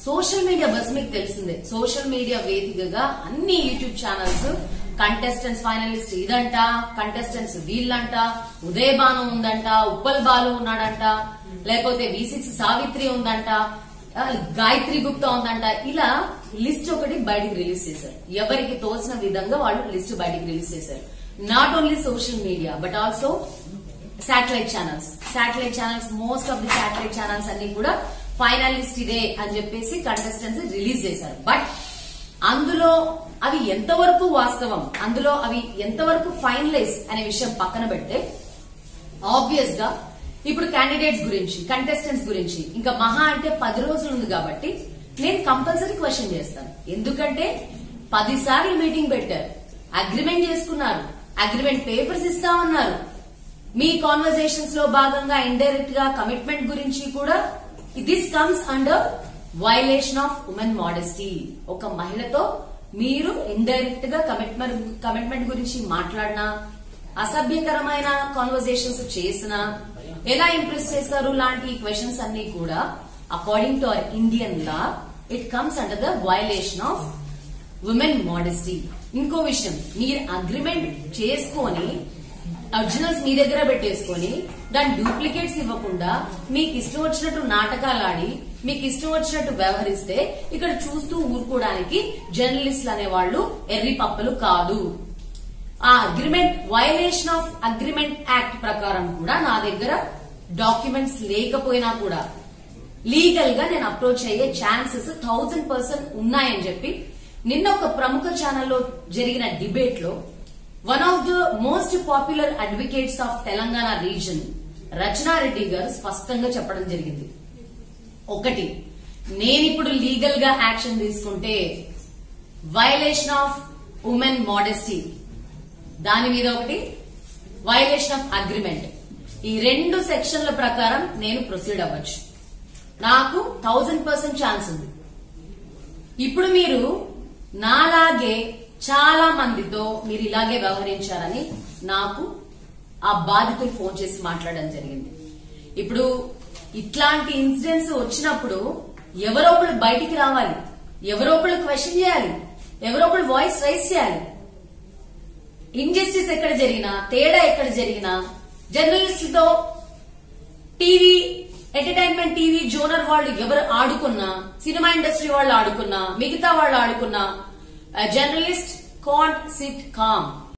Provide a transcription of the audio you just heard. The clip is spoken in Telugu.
సోషల్ మీడియా బస్ మీకు తెలిసిందే సోషల్ మీడియా వేదికగా అన్ని యూట్యూబ్ ఛానల్స్ కంటెస్టెంట్స్ ఫైనలిస్ట్ ఇదంట కంటెస్టెంట్స్ వీళ్ళంట ఉదయ్ బాను ఉందంట ఉప్పల్ బాలు ఉన్నాడంట లేకపోతే వి సిక్స్ సావిత్రి ఉందంట ఆ, గాయత్రి గుప్తా ఉందంట ఇలా లిస్ట్ ఒకటి బయటికి రిలీజ్ చేశారు ఎవరికి తోచిన విధంగా వాళ్ళు లిస్ట్ బయటికి రిలీజ్ చేశారు not only social media but also satellite channels satellite channels most of the satellite channels అన్ని కూడా ఫైనలిస్ట్ ఇదే అని చెప్పేసి కంటెస్టెంట్స్ రిలీజ్ చేశారు బట్ అందులో అవి ఎంతవరకు వాస్తవం అందులో అవి ఎంతవరకు ఫైనలైజ్ అనే విషయం పక్కన పెడితే ఆబ్వియస్ గా ఇప్పుడు క్యాండిడేట్స్ గురించి కంటెస్టెంట్స్ గురించి ఇంకా మహా అంటే పది రోజులు ఉంది కాబట్టి నేను కంపల్సరీ క్వశ్చన్ చేస్తాను ఎందుకంటే పది సార్లు మీటింగ్ పెట్టారు అగ్రిమెంట్ చేసుకున్నారు అగ్రిమెంట్ పేపర్స్ ఇస్తామన్నారు మీ కాన్వర్సేషన్స్ లో భాగంగా ఇండైరెక్ట్ గా కమిట్మెంట్ గురించి కూడా this comes under violation of women modesty ఒక మహిళతో మీరు ఇండైరెక్ట్ గా కమిట్మెంట్ కమిట్మెంట్ గురించి మాట్లాడినా అసభ్యకరమైన కాన్వర్సేషన్స్ చేసినా ఎలా ఇంప్రెస్ చేస్తారు లాంటి క్వశ్చన్స్ అన్ని కూడా according to our Indian law it comes under the violation of women modesty ఇంకో విషయం మీరు అగ్రిమెంట్ చేసుకొని ఒరిజినల్స్ మీ దగ్గర పెట్టేసుకొని దాని డూప్లికేట్స్ ఇవ్వకుండా మీకు ఇష్టం వచ్చినట్టు నాటకాలు ఆడి మీకు ఇష్టం వచ్చినట్టు వ్యవహరిస్తే ఇక్కడ చూస్తూ ఊరుకోవడానికి జర్నలిస్టులు అనేవాళ్ళు ఎర్రి పప్పలు కాదు ఆ agreement violation of agreement act ప్రకారం కూడా నా దగ్గర డాక్యుమెంట్స్ లేకపోయినా కూడా లీగల్ గా నేను అప్రోచ్ అయ్యే ఛాన్సెస్ థౌజండ్ పర్సెంట్ ఉన్నాయని చెప్పి నిన్న ఒక ప్రముఖ ఛానల్లో జరిగిన డిబేట్ లో one of the most popular advocates of Telangana region Rachana Reddy garu స్పష్టంగా చెప్పడం జరిగింది ఒకటి నేనిప్పుడు లీగల్ గా యాక్షన్ తీసుకుంటే వయలేషన్ ఆఫ్ ఉమెన్ మోడెస్టీ దాని మీద ఒకటి వయలేషన్ ఆఫ్ అగ్రిమెంట్ ఈ రెండు సెక్షన్ల ప్రకారం నేను ప్రొసీడ్ అవ్వచ్చు నాకు థౌజండ్ పర్సెంట్ ఛాన్స్ ఉంది ఇప్పుడు మీరు నాలాగే చాలా మందితో మీరు ఇలాగే వ్యవహరించారని నాకు ఆ బాధితులు ఫోన్ చేసి మాట్లాడడం జరిగింది ఇప్పుడు ఇట్లాంటి ఇన్సిడెంట్స్ వచ్చినప్పుడు ఎవరో ఒకళ్ళు బయటికి రావాలి ఎవరో ఒకళ్ళు క్వశ్చన్ చేయాలి ఎవరో ఒకళ్ళు వాయిస్ రైస్ చేయాలి ఇంజస్టిస్ ఎక్కడ జరిగినా తేడా ఎక్కడ జరిగినా జర్నలిస్టులతో టీవీ ఎంటర్టైన్మెంట్ టీవీ జోనర్ వాళ్ళు ఎవరు ఆడుకున్నా సినిమా ఇండస్ట్రీ వాళ్ళు ఆడుకున్నా మిగతా వాళ్ళు ఆడుకున్నా జర్నలిస్ట్ కాంట్ సిట్ కామ్